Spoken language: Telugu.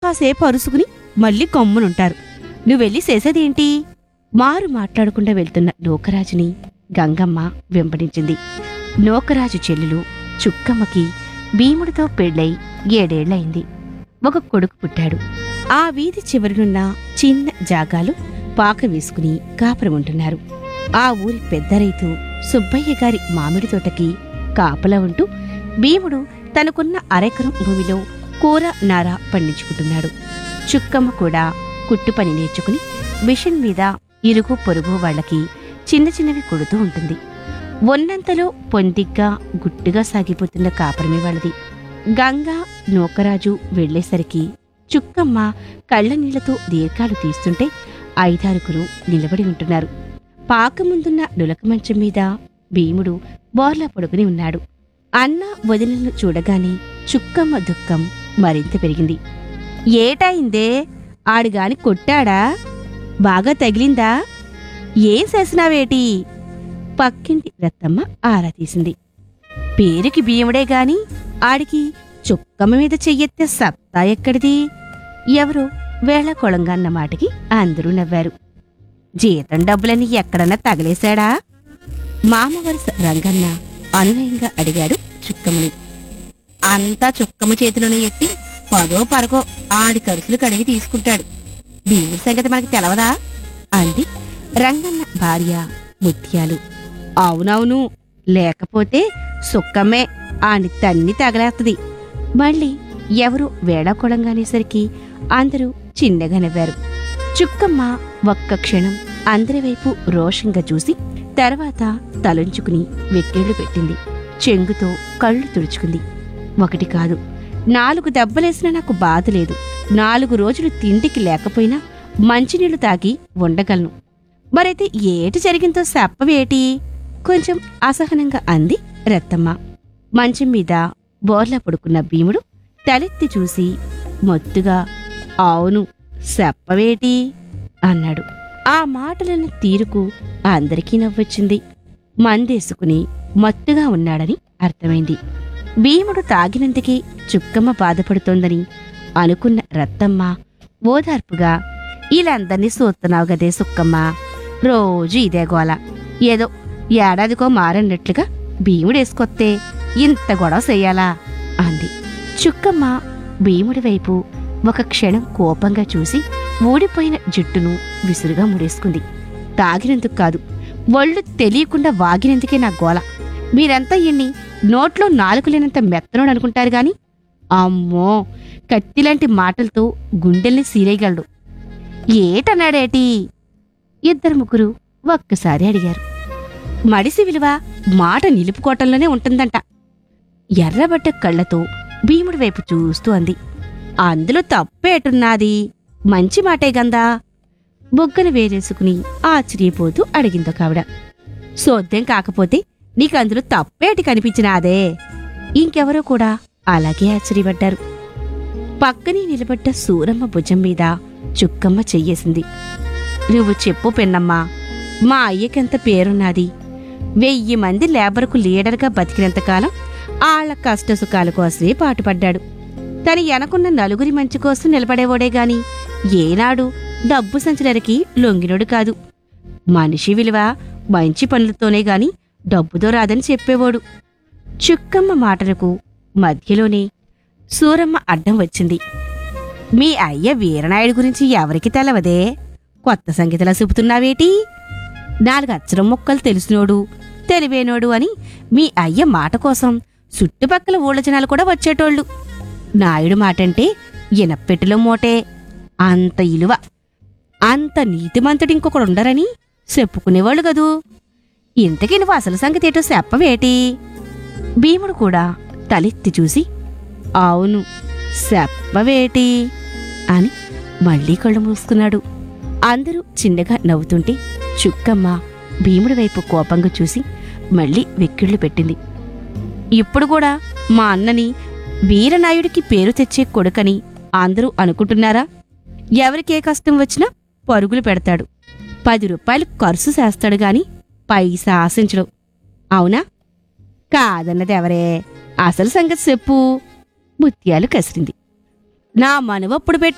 కాసేపు అరుసుకుని మళ్ళీ గమ్మునుంటారు నువ్వెళ్ళి చేసేదేంటి మారు మాట్లాడకుండా వెళ్తున్న నూకరాజుని గంగమ్మ వెంబడించింది నూకరాజు చెల్లెలు చుక్కమ్మకి భీముడితో పెళ్ళై ఏడేళ్లయింది ఒక కొడుకు పుట్టాడు ఆ వీధి చివరనున్న చిన్న జాగాలు పాక వేసుకుని కాపురం ఉంటున్నారు ఆ ఊరి పెద్ద రైతు సుబ్బయ్య గారి మామిడి తోటకి కాపలా ఉంటూ భీముడు తనకున్న అరెకరం భూమిలో కూర నార పండించుకుంటున్నాడు చుక్కమ్మ కూడా కుట్టు పని నేర్చుకుని మిషన్ మీద ఇరుగు పొరుగు వాళ్ళకి చిన్న చిన్నవి కొడుతూ ఉంటుంది ఉన్నంతలో పొందిగ్గా గుట్టుగా సాగిపోతున్న కాపురమే వాళ్ళది గంగా నూకరాజు వెళ్లేసరికి చుక్కమ్మ కళ్ళ నీళ్లతో దీర్ఘాలు తీస్తుంటే ఐదారుగురు నిలబడి ఉంటున్నారు పాక ముందున్న నులక మంచం మీద భీముడు బోర్లా పడుకుని ఉన్నాడు అన్న వదినలను చూడగానే చుక్కమ్మ దుఃఖం మరింత పెరిగింది ఏటైందే ఆడుగాని కొట్టాడా బాగా తగిలిందా ఏం చేసినావేటి పక్కింటి రత్తమ్మ ఆరా తీసింది పేరుకి భీముడే గాని ఆడికి చుక్కమ్మ మీద చెయ్యెత్తే సత్తా ఎక్కడిది ఎవరో వేళ కొళంగన్న మాటకి అందరూ నవ్వారు జీతం డబ్బులని ఎక్కడన్నా తగలేశాడా మామ వరుస రంగన్న అనునయంగా అడిగాడు చుక్కమ్మని అంతా చుక్కమ్మ చేతిలోనే ఎత్తి పదో పరకో ఆడి ఖర్చులు కడిగి తీసుకుంటాడు భీముడి సంగతి మనకి తెలవదా అంది రంగన్న భార్య ముత్యాలు అవునవును లేకపోతే సుక్కమ్మే ఆని తన్ని తగలేస్తది మళ్ళీ ఎవరు వేళాకోళంగానేసరికి అందరూ చిన్నగా నవ్వారు చుక్కమ్మ ఒక్క క్షణం అందరి వైపు రోషంగా చూసి తర్వాత తలంచుకుని వెక్కేళ్లు పెట్టింది చెంగుతో కళ్ళు తుడుచుకుంది ఒకటి కాదు నాలుగు దెబ్బలేసినా నాకు బాధ లేదు నాలుగు రోజులు తిండికి లేకపోయినా మంచినీళ్లు తాగి ఉండగలను మరైతే ఏటి జరిగిందో చెప్పవేటి కొంచెం అసహనంగా అంది రత్తమ్మ మంచం మీద బోర్లా పడుకున్న భీముడు తలెత్తి చూసి మొత్తుగా అవును చెప్పవేటి అన్నాడు ఆ మాటలను తీరుకు అందరికీ నవ్వొచ్చింది మందేసుకుని మత్తుగా ఉన్నాడని అర్థమైంది భీముడు తాగినందుకే చుక్కమ్మ బాధపడుతోందని అనుకున్న రత్తమ్మ ఓదార్పుగా వీళ్ళందర్నీ చూస్తున్నావు గదే సుక్కమ్మ రోజు ఇదే గోల ఏదో ఏడాదికో మారన్నట్లుగా భీముడేసుకొత్తే ఇంత గొడవ చెయ్యాలా అంది చుక్కమ్మ భీముడి వైపు ఒక క్షణం కోపంగా చూసి ఊడిపోయిన జుట్టును విసురుగా ముడేసుకుంది తాగినందుకు కాదు ఒళ్ళు తెలియకుండా వాగినందుకే నా గోల మీరంతా ఇన్ని నోట్లో నాలుగు లేనంత మెత్తనోడు అనుకుంటారు గాని అమ్మో కత్తిలాంటి మాటలతో గుండెల్ని సీరేయగలడు ఏటన్నాడేటి ఇద్దరు ముగ్గురు ఒక్కసారి అడిగారు మడిసి విలువ మాట నిలుపుకోవటంలోనే ఉంటుందంట ఎర్రబడ్డ కళ్ళతో భీముడి వైపు చూస్తూ అంది అందులో తప్పేటున్నాది మంచి మాటే గందా బొగ్గను వేరేసుకుని ఆశ్చర్యపోతూ అడిగిందో కావిడ సోద్యం కాకపోతే నీకందులో తప్పేటి కనిపించినాదే ఇంకెవరో కూడా అలాగే ఆశ్చర్యపడ్డారు పక్కనే నిలబడ్డ సూరమ్మ భుజం మీద చుక్కమ్మ చెయ్యేసింది నువ్వు చెప్పు పెన్నమ్మా మా అయ్యకెంత పేరున్నది వెయ్యి మంది లేబర్కు లీడర్గా బతికినంతకాలం ఆళ్ల కష్ట సుఖాల కోసమే పాటుపడ్డాడు తను ఎనకున్న నలుగురి మంచి కోసం నిలబడేవాడే గాని ఏనాడు డబ్బు సంచలరికి లొంగినోడు కాదు మనిషి విలువ మంచి పనులతోనే గాని డబ్బుతో రాదని చెప్పేవాడు చుక్కమ్మ మాటలకు మధ్యలోనే సూరమ్మ అడ్డం వచ్చింది మీ అయ్య వీరనాయుడు గురించి ఎవరికి తెలవదే కొత్త సంగీతలా చెబుతున్నావేటి నాలుగు అచ్చరం ముక్కలు తెలిసినోడు తెలివేనోడు అని మీ అయ్య మాట కోసం చుట్టుపక్కల ఊళ్ళ జనాలు కూడా వచ్చేటోళ్ళు నాయుడు మాటంటే ఇనప్పెట్టులో మోటే అంత ఇలువ అంత నీతిమంతుడు ఇంకొకడు ఉండరని చెప్పుకునేవాళ్ళు కదూ ఇంతకీ నువ్వు అసలు సంగతి ఏటో చెప్పవేటి భీముడు కూడా తలెత్తి చూసి అవును చెప్పవేటి అని మళ్ళీ కళ్ళు మూసుకున్నాడు అందరూ చిన్నగా నవ్వుతుంటే చుక్కమ్మ భీముడి వైపు కోపంగా చూసి మళ్ళీ వెక్కిళ్ళు పెట్టింది ఇప్పుడు కూడా మా అన్నని వీరనాయుడికి పేరు తెచ్చే కొడుకని అందరూ అనుకుంటున్నారా ఎవరికే కష్టం వచ్చినా పరుగులు పెడతాడు పది రూపాయలు ఖర్చు చేస్తాడు గాని పైసా ఆశించడు అవునా కాదన్నది ఎవరే అసలు సంగతి చెప్పు ముత్యాలు కసిరింది నా మనవప్పుడు